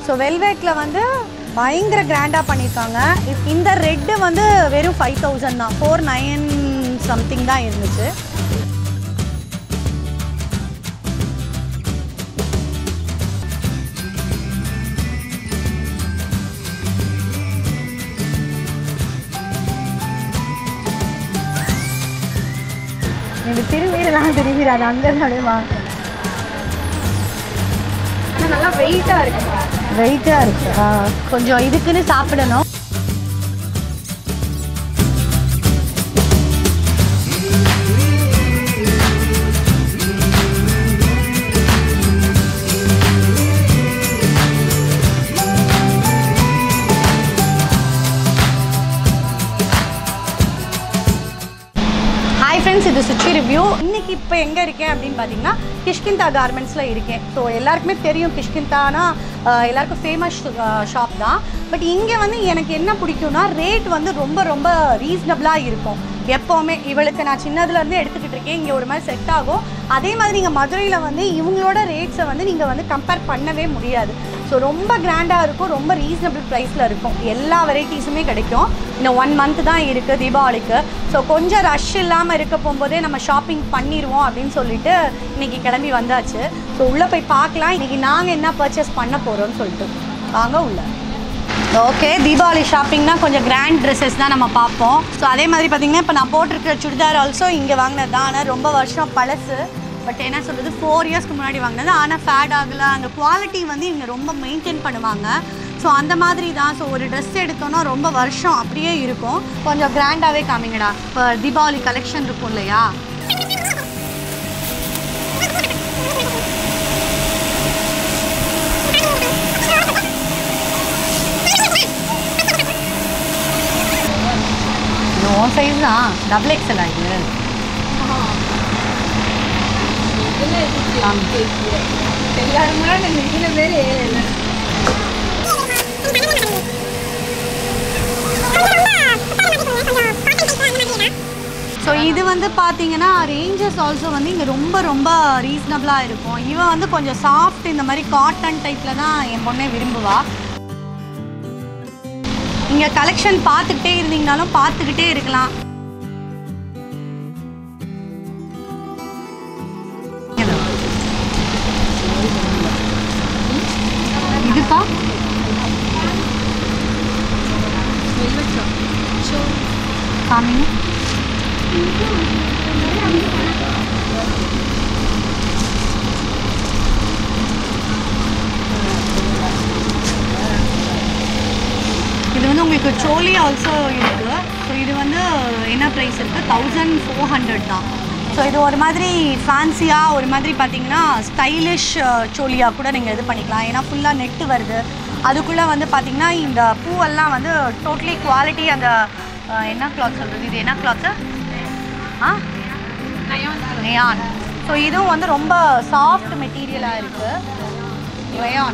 So வெல்வெட்டில் வந்து பயங்கர கிராண்டாக பண்ணியிருக்காங்க இ- இந்த ரெட்டு வந்து வெறும் ஃபைவ் தௌசண்ட் தான் ஃபோர் நைன் சம்திங் தான் இருந்துச்சு எனக்கு திரும்பிடலாம் திரும்பிடாது அங்கேருந்து அப்படியே வாங்க ஆனால் நல்லா வெயிட்டாக இருக்கு வெயிட்டாக இருக்கு ஆ, கொஞ்சம் இதுக்குன்னு சாப்பிடணும் ஹாய் ஃப்ரெண்ட்ஸ் இது சுச்சி ரிவ்யூ இன்னைக்கு இப்போ எங்கே இருக்கேன் அப்படின்னு பார்த்தீங்கன்னா கிஷ்கிந்தா கார்மெண்ட்ஸில் இருக்கேன் ஸோ எல்லாருக்குமே தெரியும் கிஷ்கிந்தானா ஆஹ், எல்லாருக்கும் ஃபேமஸ் ஷாப் தான் பட் இங்கே வந்து எனக்கு என்ன பிடிக்கும்னா ரேட் வந்து ரொம்ப ரொம்ப ரீசனபிளாக இருக்கும் எப்போவுமே இவளுக்கு நான் சின்னதுலேருந்து எடுத்துக்கிட்டு இருக்கேன் இங்கே ஒரு மாதிரி செட் ஆகும் அதே மாதிரி நீங்கள் மதுரையில் வந்து இவங்களோட ரேட்ஸை வந்து நீங்கள் வந்து கம்பேர் பண்ணவே முடியாது ஸோ ரொம்ப கிராண்டாக இருக்கும் ரொம்ப ரீசனபிள் ப்ரைஸில் இருக்கும் எல்லா வெரைட்டிஸுமே கிடைக்கும் இன்னும் ஒன் மந்த் தான் இருக்குது தீபாவளிக்கு ஸோ கொஞ்சம் ரஷ் இல்லாமல் இருக்க போகும்போதே நம்ம ஷாப்பிங் பண்ணிடுவோம் அப்படின்னு சொல்லிட்டு இன்னைக்கு கிளம்பி வந்தாச்சு ஸோ உள்ளே போய் பார்க்கலாம் இன்னைக்கு நாங்கள் என்ன பர்ச்சேஸ் பண்ண போகிறோம்னு சொல்லிட்டு வாங்க உள்ள ஓகே தீபாவளி ஷாப்பிங்னா கொஞ்சம் கிராண்ட் ட்ரெஸ்ஸஸ் தான் நம்ம பார்ப்போம் ஸோ அதே மாதிரி பார்த்தீங்கன்னா இப்போ நான் போட்டிருக்கிற சுடிதார் ஆல்சோ இங்கே வாங்கினது தான் ஆனால் ரொம்ப வருஷம் பழசு பட் என்ன சொல்கிறது ஃபோர் இயர்ஸ்க்கு முன்னாடி வாங்கினது ஆனால் ஃபேட் ஆகலை அந்த குவாலிட்டி வந்து இவங்க ரொம்ப மெயின்டைன் பண்ணுவாங்க ஸோ அந்த மாதிரி தான் ஸோ ஒரு ட்ரெஸ் எடுத்தோன்னா ரொம்ப வருஷம் அப்படியே இருக்கும் கொஞ்சம் கிராண்டாகவே காமிங்கடா இப்போ தீபாவளி கலெக்ஷன் இருக்கும் இல்லையா இது உன் சைஸ் தான் டபுள் எக்ஸல் ஆகுது எல்லாருமே இத்தனை பேர் இல்லை ஸோ இது வந்து பார்த்தீங்கன்னா ரேஞ்சஸ் ஆல்சோ வந்து இங்கே ரொம்ப ரொம்ப ரீசனபிளாக இருக்கும் இவன் வந்து கொஞ்சம் சாஃப்ட் இந்த மாதிரி காட்டன் டைப்பில் தான் என் பொண்ணே விரும்புவா இங்கே கலெக்ஷன் பார்த்துக்கிட்டே இருந்தீங்கனாலும் பார்த்துக்கிட்டே இருக்கலாம் இதுப்பா காமிங்க இது வந்து உங்களுக்கு சோலி ஆல்சோ இருக்குது ஸோ இது வந்து என்ன ப்ரைஸ் இருக்குது தௌசண்ட் ஃபோர் ஹண்ட்ரட் தான் ஸோ இது ஒரு மாதிரி ஃபேன்சியாக ஒரு மாதிரி பார்த்தீங்கன்னா ஸ்டைலிஷ் சோலியாக கூட நீங்கள் இது பண்ணிக்கலாம் ஏன்னா ஃபுல்லாக நெட்டு வருது அதுக்குள்ளே வந்து பார்த்தீங்கன்னா இந்த பூவெல்லாம் வந்து டோட்டலி குவாலிட்டி அந்த அஹ், என்ன கிளாத் சொல்கிறது இது என்ன கிளாத்து ஆ ரயான் ஸோ இதுவும் வந்து ரொம்ப சாஃப்ட் மெட்டீரியலாக இருக்குது ரயான்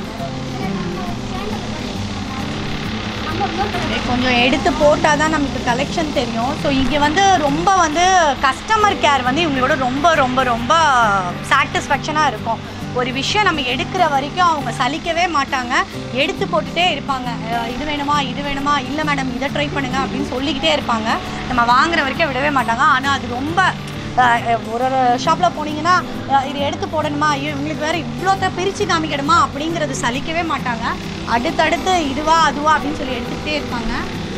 கொஞ்சம் எடுத்து போட்டால் தான் நமக்கு கலெக்ஷன் தெரியும் ஸோ இங்கே வந்து ரொம்ப வந்து கஸ்டமர் கேர் வந்து இவங்களோட ரொம்ப ரொம்ப ரொம்ப சாட்டிஸ்ஃபேக்ஷனாக இருக்கும் ஒரு விஷயம் நம்ம எடுக்கிற வரைக்கும் அவங்க சலிக்கவே மாட்டாங்க எடுத்து போட்டுட்டே இருப்பாங்க அஹ் இது வேணுமா இது வேணுமா இல்லை மேடம் இதை ட்ரை பண்ணுங்க அப்படின்னு சொல்லிக்கிட்டே இருப்பாங்க நம்ம வாங்குற வரைக்கும் விடவே மாட்டாங்க ஆனால் அது ரொம்ப அஹ் ஒரு ஒரு ஷாப்பில் போனீங்கன்னா அஹ் இது எடுத்து போடணுமா ஐயோ இவங்களுக்கு வேறு இவ்வளோத்த பிரித்து காமிக்கணுமா அப்படிங்கிறது சலிக்கவே மாட்டாங்க அடுத்தடுத்து இதுவா அதுவா அப்படின்னு சொல்லி எடுத்துக்கிட்டே இருப்பாங்க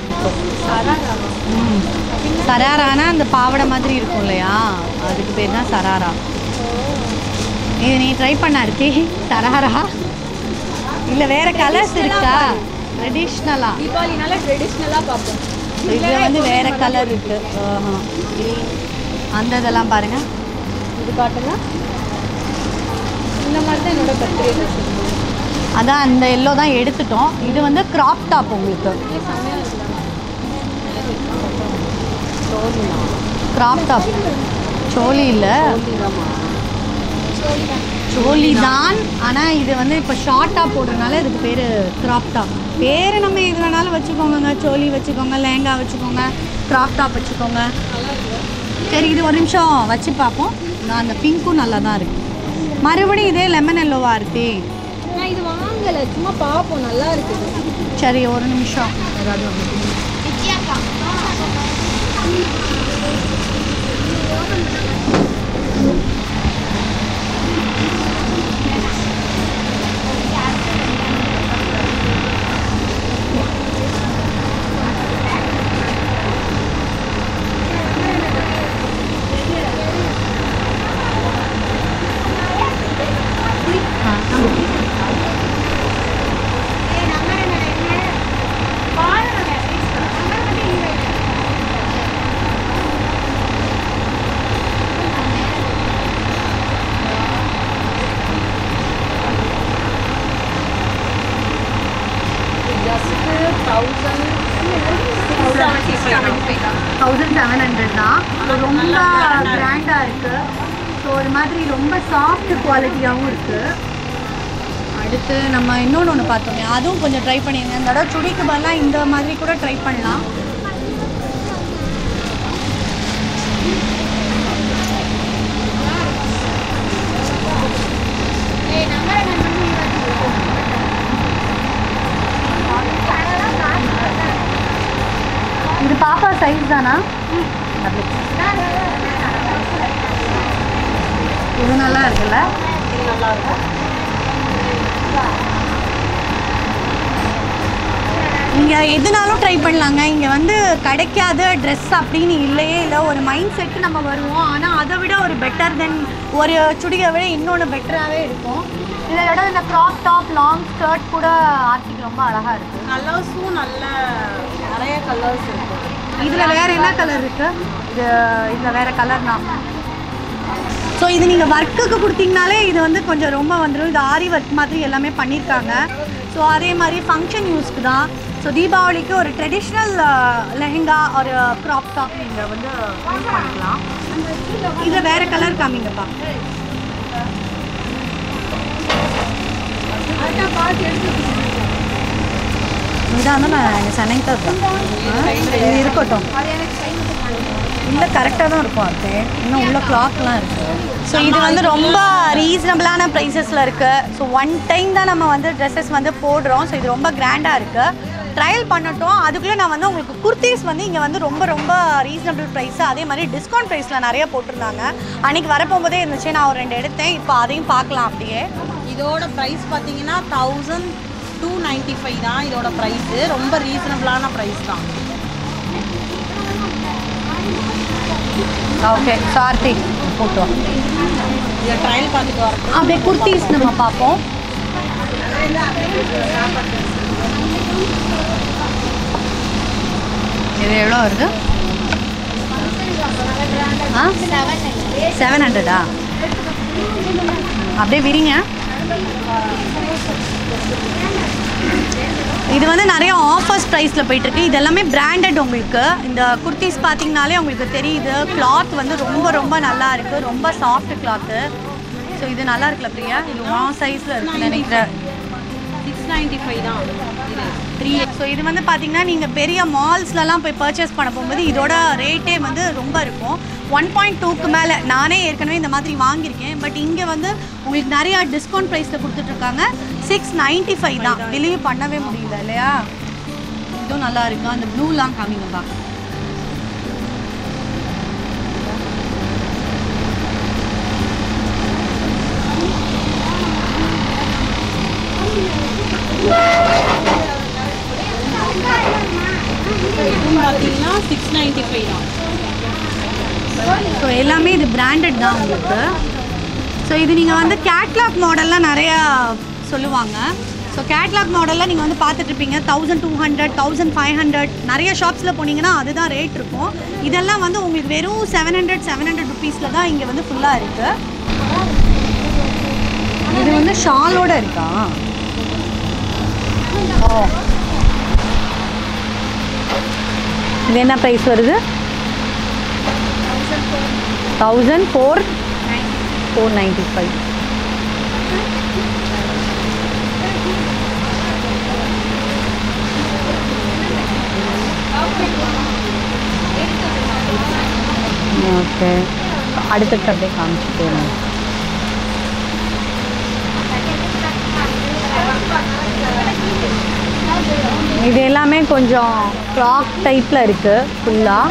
ம். சராரானா அந்த பாவாடை மாதிரி இருக்கும் இல்லையா அதுக்கு பேர் தான் சராரா இது நீ ட்ரை பண்ண இருக்கே சராரா இல்லை வேற கலர்ஸ் இருக்கா ட்ரெடிஷ்னலா தீபாவளினால ட்ரெடிஷ்னலாக பார்ப்போம் இது வந்து வேற கலர் இருக்கு ஆஹா. அந்த இதெல்லாம் பாருங்க இது காட்டுங்க இந்த மாதிரி தான் என்னோட பர்த்டே ட்ரெஸ் அதான் அந்த எல்லோ தான் எடுத்துட்டோம் இது வந்து கிராப் டாப் உங்களுக்கு செம்மையாக இருக்கலாம் கிராப் டாப் சோலி இல்லை சோலி தான் ஆனால் இது வந்து இப்போ ஷார்ட்டாக போடுறதுனால இதுக்கு பேர் கிராப் டாப் பேர் நம்ம எது வேணாலும் வச்சுக்கோங்க சோலி வச்சுக்கோங்க லேங்கா வச்சுக்கோங்க கிராப் டாப் வச்சுக்கோங்க சரி இது ஒரு நிமிஷம் வச்சு பார்ப்போம் நான் அந்த பிங்க்கும் நல்லா தான் இருக்கு மறுபடியும் இதே லெமன் எல்லோவா இருக்கே நான் இது வாங்கலை சும்மா பார்ப்போம் நல்லா இருக்குது சரி ஒரு நிமிஷம் தௌசண்ட் செவன் ஹண்ட்ரட் தான் ஸோ ரொம்ப கிராண்டாக இருக்குது ஸோ ஒரு மாதிரி ரொம்ப சாஃப்ட் குவாலிட்டியாகவும் இருக்குது அடுத்து நம்ம இன்னொன்று ஒன்று பார்த்தோமே அதுவும் கொஞ்சம் ட்ரை பண்ணிடுங்க இந்த தடவை சுடிக்கு பதிலாக இந்த மாதிரி கூட ட்ரை பண்ணலாம் இது பாப்பா சைஸ் தானா இது நல்லா இருக்குல்ல இங்கே எதுனாலும் ட்ரை பண்ணலாங்க இங்கே வந்து கிடைக்காத ட்ரெஸ் அப்படின்னு இல்லையே இல்லை ஒரு மைண்ட் செட்டு நம்ம வருவோம் ஆனால் அதை விட ஒரு பெட்டர் தென் ஒரு சுடியை விட இன்னொன்று பெட்டராகவே இருக்கும் இதோட இந்த க்ராப் டாப் லாங் ஸ்கர்ட் கூட ஆர்த்திக்கு ரொம்ப அழகாக இருக்குது கலர்ஸும் நல்ல நிறைய கலர்ஸ் இருக்கு இதில் வேறு என்ன கலர் இருக்குது இது இதில் வேறு கலர்னா ஸோ இது நீங்கள் ஒர்க்குக்கு கொடுத்தீங்கனாலே இது வந்து கொஞ்சம் ரொம்ப வந்துடும் இது ஆரி ஒர்க் மாதிரி எல்லாமே பண்ணியிருக்காங்க ஸோ அதே மாதிரி ஃபங்க்ஷன் யூஸ்க்கு தான் ஸோ தீபாவளிக்கு ஒரு ட்ரெடிஷ்னல் லெஹெங்கா ஒரு க்ராப் டாப் நீங்கள் வந்து யூஸ் பண்ணிக்கலாம் இது வேறு கலர் காமிங்கப்பா இதான் நான் சென்னைக்கு தான் இருக்கேன் இது இருக்கட்டும் இல்லை கரெக்டாக தான் இருக்கும் அது இன்னும் உள்ள கிளாத்லாம் இருக்குது ஸோ இது வந்து ரொம்ப ரீசனபிளான ப்ரைஸஸில் இருக்குது ஸோ ஒன் டைம் தான் நம்ம வந்து ட்ரெஸ்ஸஸ் வந்து போடுறோம் ஸோ இது ரொம்ப கிராண்டாக இருக்குது ட்ரையல் பண்ணட்டும் அதுக்குள்ளே நான் வந்து உங்களுக்கு குர்த்திஸ் வந்து இங்கே வந்து ரொம்ப ரொம்ப ரீசனபிள் ப்ரைஸ் அதே மாதிரி டிஸ்கவுண்ட் ப்ரைஸில் நிறைய போட்டிருந்தாங்க அன்றைக்கி வரப்போகும்போதே இருந்துச்சு நான் ஒரு ரெண்டு எடுத்தேன் இப்போ அதையும் பார்க்கலாம் அப்படியே இதோட ப்ரைஸ் பார்த்தீங்கன்னா தௌசண்ட் டூ நைன்ட்டி ஃபைவ் தான் இதோட ப்ரைஸு ரொம்ப ரீசனபிளான ப்ரைஸ் தான் ஓகே சார்த்தி போட்டோம் இதை ட்ரையல் பார்த்துட்டு வரட்டும் அப்படியே குர்த்திஸ் நம்ம பார்ப்போம் இது எவ்வளோ வருது ஆ செவன் ஹண்ட்ரடா அப்படியே விரிங்க இது வந்து நிறைய ஆஃபர்ஸ் ப்ரைஸில் போயிட்டுருக்கு இது எல்லாமே பிராண்டட் உங்களுக்கு இந்த குர்த்திஸ் பார்த்தீங்கனாலே உங்களுக்கு தெரியுது கிளாத் வந்து ரொம்ப ரொம்ப நல்லா இருக்குது ரொம்ப சாஃப்ட் கிளாத்து ஸோ இது நல்லா இருக்குல்ல பிரியா இது உன் சைஸில் இருக்குன்னு நினைக்கிறேன் சிக்ஸ் நைன்ட்டி ஃபைவ் தான் இது த்ரீ ஸோ இது வந்து பார்த்தீங்கன்னா நீங்கள் பெரிய மால்ஸ்லலாம் போய் பர்ச்சேஸ் பண்ண போகும்போது இதோட ரேட்டே வந்து ரொம்ப இருக்கும் ஒன் பாயிண்ட் டூக்கு மேலே நானே ஏற்கனவே இந்த மாதிரி வாங்கியிருக்கேன் பட் இங்கே வந்து உங்களுக்கு நிறையா டிஸ்கவுண்ட் ப்ரைஸில் கொடுத்துட்ருக்காங்க சிக்ஸ் நைன்ட்டி ஃபைவ் தான் பிலீவ் பண்ணவே முடியல இல்லையா இதுவும் நல்லா இருக்கும் அந்த ப்ளூலாம் காமிங்கப்பா இதுவும் பார்த்தீங்கன்னா சிக்ஸ் நைன்ட்டி ஃபைவ் தான் ஸோ எல்லாமே இது பிராண்டட் தான் உங்களுக்கு ஸோ இது நீங்கள் வந்து கேட்லாக் மாடல்லாம் நிறையா சொல்லுவாங்க ஸோ கேட்லாக் மாடலில் நீங்கள் வந்து பார்த்துட்ருப்பீங்க thousand two hundred thousand five hundred நிறைய ஷாப்ஸில் போனீங்கன்னா அதுதான் ரேட் இருக்கும் இதெல்லாம் வந்து உங்களுக்கு வெறும் செவன் ஹண்ட்ரட் செவன் ஹண்ட்ரட் ருபீஸில் தான் இங்கே வந்து ஃபுல்லாக இருக்குது இது வந்து ஷாலோட இருக்கா ஓ இது என்ன ப்ரைஸ் வருது thousand four four ninety five okay அடுத்தது அப்படியே காமிச்சு போகணும் இது எல்லாமே கொஞ்சம் ஃப்ராக் டைப்பில் இருக்குது ஃபுல்லாக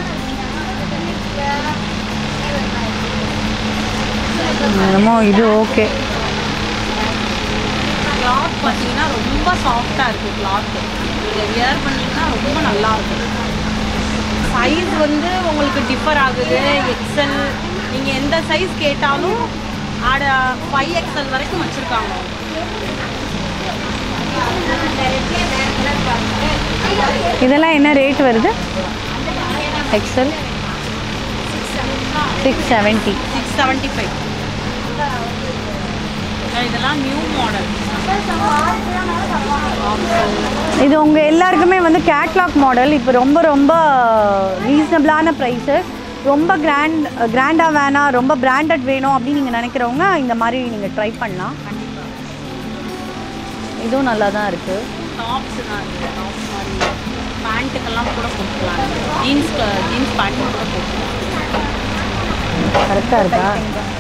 என்னமோ இது ஓகே கிளாத் பார்த்தீங்கன்னா ரொம்ப சாஃப்டாக இருக்குது கிளாத்து இதை வியர் பண்ணிங்கன்னா ரொம்ப நல்லா இருக்கும் சைஸ் வந்து உங்களுக்கு டிஃபர் ஆகுது எக்ஸல் நீங்கள் எந்த சைஸ் கேட்டாலும் ஆட ஃபைவ் எக்ஸல் வரைக்கும் வச்சுருக்காங்க இதெல்லாம் என்ன ரேட் வருது XL six seventy six seventy five இதெல்லாம் நியூ மாடல் இது உங்கள் எல்லாருக்குமே வந்து கேட்லாக் மாடல் இப்போ ரொம்ப ரொம்ப ரீசனபிளான ப்ரைஸு ரொம்ப கிராண்ட் கிராண்டாக வேணாம் ரொம்ப பிராண்டட் வேணும் அப்படின்னு நீங்கள் நினைக்கிறவங்க இந்த மாதிரி நீங்கள் ட்ரை பண்ணலாம் இதுவும் நல்லா தான் இருக்குது டாப்ஸ் தான் இருக்குது டாப்ஸ் மாதிரி பேண்ட்டுக்கெல்லாம் கூட போட்டுக்கலாம் ஜீன்ஸ் ஜீன்ஸ் பேண்ட்டு கூட போட்டுக்கலாம் கரெக்டாக இருக்கா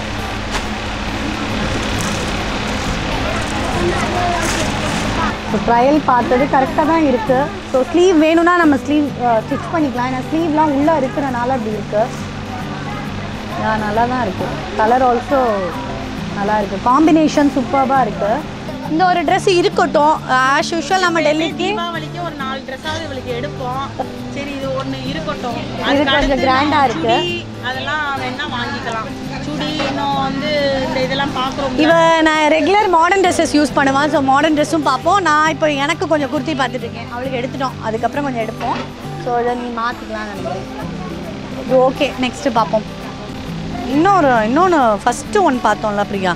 ஸோ ட்ரையல் பார்த்தது கரெக்டாக தான் இருக்குது ஸோ ஸ்லீவ் வேணும்னா நம்ம ஸ்லீவ் ஸ்டிச் பண்ணிக்கலாம் ஏன்னா ஸ்லீவ்லாம் உள்ளே இருக்கிறனால அப்படி இருக்குது நல்லா தான் இருக்குது கலர் ஆல்சோ நல்லா இருக்குது காம்பினேஷன் சூப்பராக இருக்குது இந்த ஒரு ட்ரெஸ் இருக்கட்டும் ஆஸ் யூஷுவல் நம்ம டெல்லிக்கு தீபாவளிக்கு ஒரு நாலு ட்ரெஸ்ஸாவது இவளுக்கு எடுப்போம் சரி இது ஒன்று இருக்கட்டும் இது அதுக்கு கொஞ்சம் அடுத்து grand ஆ நம்ம இருக்கு. சுடி, அதெல்லாம் வேணா வாங்கிக்கலாம் சுடி இன்னும் வந்து இந்த இதெல்லாம் பார்க்குறோம் இவ நான் ரெகுலர் மாடர்ன் ட்ரெஸ்ஸஸ் யூஸ் பண்ணுவேன் ஸோ மாடர்ன் ட்ரெஸ்ஸும் பார்ப்போம் நான் இப்போ எனக்கு கொஞ்சம் குர்த்தி பார்த்துட்டு இருக்கேன் அவளுக்கு எடுத்துட்டோம் அதுக்கப்புறம் கொஞ்சம் எடுப்போம் ஸோ இதை நீ மாற்றிக்கலாம் நினைக்கிறேன் இது ஓகே நெக்ஸ்ட்டு பார்ப்போம் இன்னொரு இன்னொன்று ஃபஸ்ட்டு ஒன் பார்த்தோம்ல பிரியா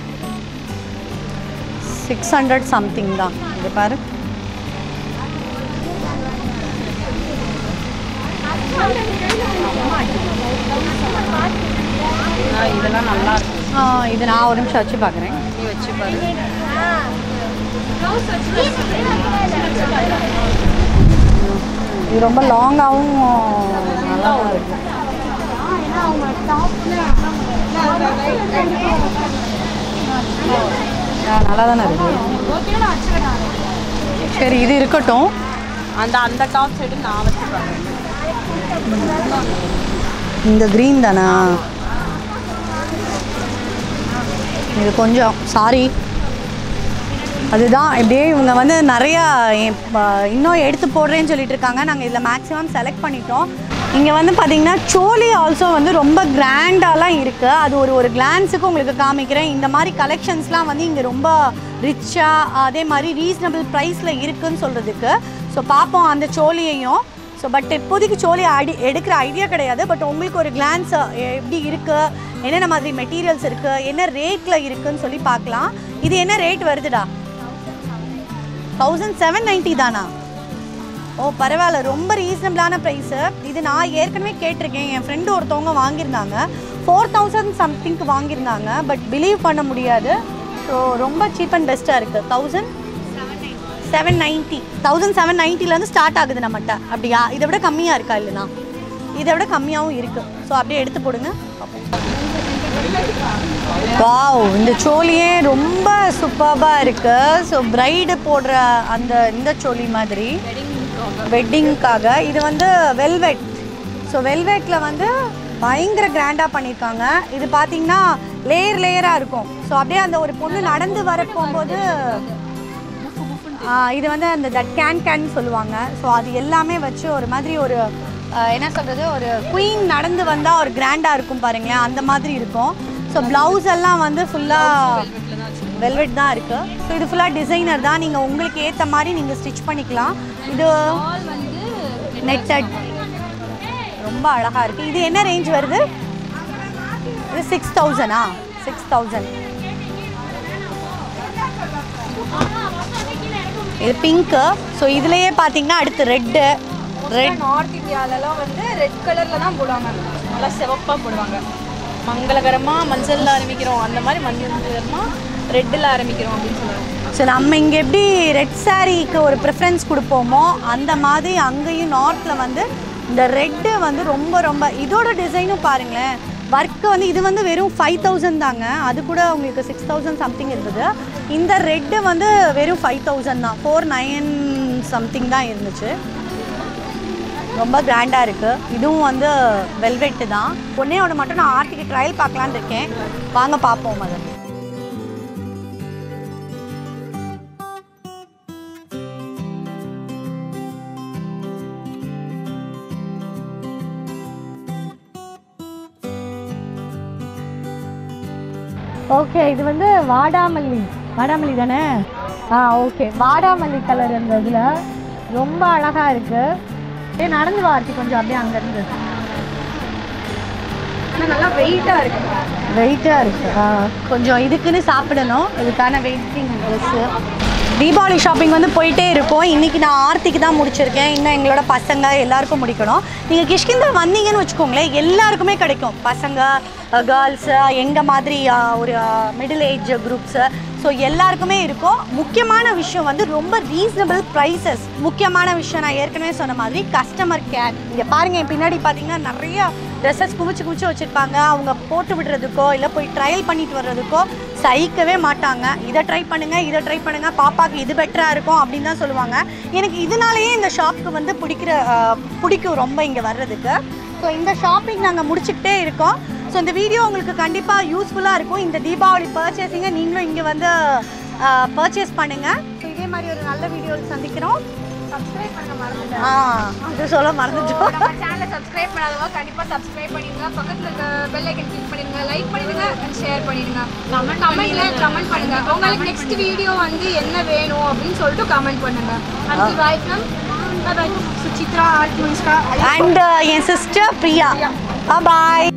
சிக்ஸ் ஹண்ட்ரட் சம்திங் தான் இது பாரு இதெல்லாம் நல்லா இருக்கும் ஆ, இது நான் ஒரு நிமிஷம் வச்சு பார்க்குறேன் நீ வச்சு பாரு இது ரொம்ப லாங்காகவும் நல்லா இருக்கு நல்லா தானே இருக்கு சரி இது இருக்கட்டும் அந்த அந்த டாப் சைடு நான் வச்சு பார்க்குறேன் இந்த க்ரீன் தானா இது கொஞ்சம் சாரி அதுதான் இப்படியே இவங்க வந்து நிறையா எ- ப- இன்னும் எடுத்து போடுறேன்னு சொல்லிட்டு இருக்காங்க நாங்கள் இதில் மேக்ஸிமம் செலக்ட் பண்ணிட்டோம் இங்கே வந்து பார்த்தீங்கன்னா சோலி ஆல்சோ வந்து ரொம்ப கிராண்டாலாம் இருக்குது அது ஒரு ஒரு கிளான்ஸுக்கு உங்களுக்கு காமிக்கிறேன் இந்த மாதிரி கலெக்ஷன்ஸ்லாம் வந்து இங்கே ரொம்ப ரிச்சாக அதே மாதிரி ரீசனபிள் ப்ரைஸில் இருக்குன்னு சொல்கிறதுக்கு ஸோ பார்ப்போம் அந்த சோலியையும் ஸோ பட் இப்போதைக்கு சோலி அடி எடுக்கிற ஐடியா கிடையாது பட் உங்களுக்கு ஒரு கிளான்ஸ் எப்படி இருக்குது என்னென்ன மாதிரி மெட்டீரியல்ஸ் இருக்குது என்ன ரேட்டில் இருக்குன்னு சொல்லி பார்க்கலாம் இது என்ன ரேட் வருதுடா தௌசண்ட் செவன் நைன்ட்டி தானா ஓ பரவாயில்ல ரொம்ப ரீசனபிளான ப்ரைஸு இது நான் ஏற்கனவே கேட்டிருக்கேன் என் ஃப்ரெண்டு ஒருத்தவங்க வாங்கியிருந்தாங்க ஃபோர் தௌசண்ட் சம்திங்க்கு வாங்கியிருந்தாங்க பட் பிலீவ் பண்ண முடியாது ஸோ ரொம்ப சீப் அண்ட் பெஸ்ட்டாக இருக்குது thousand seven ninety thousand seven நைன்ட்டிலேருந்து ஸ்டார்ட் ஆகுது நம்மகிட்ட அப்படியா இதை விட கம்மியாக இருக்கா இல்லைனா இதை விட கம்மியாகவும் இருக்குது ஸோ அப்படியே எடுத்து போடுங்க வாவ் இந்த சோலியே ரொம்ப சூப்பராக இருக்கு ஸோ பிரைடு போடுற அந்த இந்த சோலி மாதிரி வெட்டிங்க்காக இது வந்து வெல்வெட் ஸோ வெல்வெட்டில் வந்து பயங்கர கிராண்டாக பண்ணியிருக்காங்க இது பார்த்தீங்கன்னா லேயர் லேயராக இருக்கும் ஸோ அப்படியே அந்த ஒரு பொண்ணு நடந்து வர போகும்போது ஆ, இது வந்து அந்த தட் கேன் கேன் சொல்லுவாங்க ஸோ அது எல்லாமே வச்சு ஒரு மாதிரி ஒரு ஆ, என்ன சொல்கிறது ஒரு குயின் நடந்து வந்தால் ஒரு கிராண்டாக இருக்கும் பாருங்களேன் அந்த மாதிரி இருக்கும் ஸோ ப்ளவுஸ் எல்லாம் வந்து ஃபுல்லாக வெல்வெட் தான் இருக்குது ஸோ இது ஃபுல்லாக டிசைனர் தான் நீங்கள் உங்களுக்கு ஏற்ற மாதிரி நீங்கள் ஸ்டிச் பண்ணிக்கலாம் இது நெட்டட் ரொம்ப அழகாக இருக்குது இது என்ன ரேஞ்ச் வருது இது சிக்ஸ் தௌசண்டா சிக்ஸ் தௌசண்ட் இது பிங்க்கு ஸோ இதுலேயே பார்த்தீங்கன்னா அடுத்து ரெட்டு ரெட் நார்த் இந்தியாலலாம் வந்து ரெட் கலர்ல தான் போடுவாங்க நல்லா சிவப்பா போடுவாங்க மங்களகரமாக மஞ்சள்ல ஆரம்பிக்கிறோம் அந்த மாதிரி மஞ்சள்கரமாக ரெட்டில் ஆரம்பிக்கிறோம் அப்படின்னு சொல்லுவாங்க ஸோ நம்ம இங்கே எப்படி ரெட் சாரீக்கு ஒரு ப்ரிஃபரன்ஸ் கொடுப்போமோ அந்த மாதிரி அங்கேயும் நார்த்தில் வந்து இந்த ரெட்டு வந்து ரொம்ப ரொம்ப இதோட டிசைனும் பாருங்களேன் ஒர்க்கு வந்து இது வந்து வெறும் ஃபைவ் தௌசண்ட் தாங்க அது கூட உங்களுக்கு சிக்ஸ் தௌசண்ட் சம்திங் இருந்தது இந்த ரெட்டு வந்து வெறும் ஃபைவ் தௌசண்ட் தான் ஃபோர் நைன் சம்திங் தான் இருந்துச்சு ரொம்ப கிராண்டாக இருக்குது இதுவும் வந்து வெல்வெட்டு தான் ஒன்றே ஒன்று மட்டும் நான் ஆர்த்திக்கு ட்ரையல் பார்க்கலான்னு இருக்கேன் வாங்க பார்ப்போம் அதை ஓகே இது வந்து வாடாமல்லி வாடாமல்லி தானே ஆ ஓகே வாடாமல்லி கலர் இந்த இதில் ரொம்ப அழகாக இருக்குது ஏ நடந்து வார்த்தி கொஞ்சம் அப்படியே அங்கேருந்து ஆனால் நல்லா வெயிட்டாக இருக்கு வெயிட்டாக இருக்குது கொஞ்சம் இதுக்குன்னு சாப்பிடணும் இதுக்கான வெயிட்டிங் ட்ரெஸ்ஸு தீபாவளி ஷாப்பிங் வந்து போயிட்டே இருக்கோம் இன்றைக்கி நான் ஆர்த்திக்கு தான் முடிச்சிருக்கேன் இன்னும் எங்களோட பசங்க எல்லாருக்கும் முடிக்கணும் நீங்கள் கிஷ்கிந்தா வந்தீங்கன்னு வச்சுக்கோங்களேன் எல்லாருக்குமே கிடைக்கும் பசங்க கேர்ள்ஸு எங்கள் மாதிரி அஹ், ஒரு மிடில் ஏஜ் குரூப்ஸு ஸோ எல்லாருக்குமே இருக்கும் முக்கியமான விஷயம் வந்து ரொம்ப ரீசனபிள் ப்ரைஸஸ் முக்கியமான விஷயம் நான் ஏற்கனவே சொன்ன மாதிரி கஸ்டமர் கேர் இங்கே பாருங்கள் என் பின்னாடி பார்த்தீங்கன்னா நிறைய ட்ரெஸ்ஸஸ் குவிச்சு குவிச்சு வச்சுருப்பாங்க அவங்க போட்டு விடுறதுக்கோ இல்லை போய் ட்ரையல் பண்ணிட்டு வர்றதுக்கோ சகிக்கவே மாட்டாங்க இதை ட்ரை பண்ணுங்கள் இதை ட்ரை பண்ணுங்கள் பாப்பாக்கு இது பெட்டராக இருக்கும் அப்படின்னு தான் சொல்லுவாங்க எனக்கு இதனாலேயே இந்த ஷாப்புக்கு வந்து பிடிக்கிற அஹ், பிடிக்கும் ரொம்ப இங்கே வர்றதுக்கு ஸோ இந்த ஷாப்பிங் நாங்கள் முடிச்சுக்கிட்டே இருக்கோம் ஸோ இந்த வீடியோ உங்களுக்கு கண்டிப்பாக யூஸ்ஃபுல்லாக இருக்கும் இந்த தீபாவளி பர்ச்சேஸிங்கை நீங்களும் இங்கே வந்து பர்ச்சேஸ் பண்ணுங்கள் ஸோ இதே மாதிரி ஒரு நல்ல வீடியோவில் சந்திக்கிறோம் சப்ஸ்கிரைப் பண்ண மறந்துட்டேன் ஆ அது சொல்ல மறந்துட்டோம் நம்ம சேனலை சப்ஸ்கிரைப் பண்ணாதவங்க கண்டிப்பா சப்ஸ்கிரைப் பண்ணிடுங்க பக்கத்துல இருக்க பெல் ஐக்கன் கிளிக் பண்ணிடுங்க லைக் பண்ணிடுங்க அண்ட் ஷேர் பண்ணிடுங்க கமெண்ட் கமெண்ட்ல கமெண்ட் பண்ணுங்க உங்களுக்கு நெக்ஸ்ட் வீடியோ வந்து என்ன வேணும் அப்படின்னு சொல்லிட்டு கமெண்ட் பண்ணுங்க and bye from bye Suchitra art மினிஸ்டா அண்ட் என் சிஸ்டர் பிரியா பாய்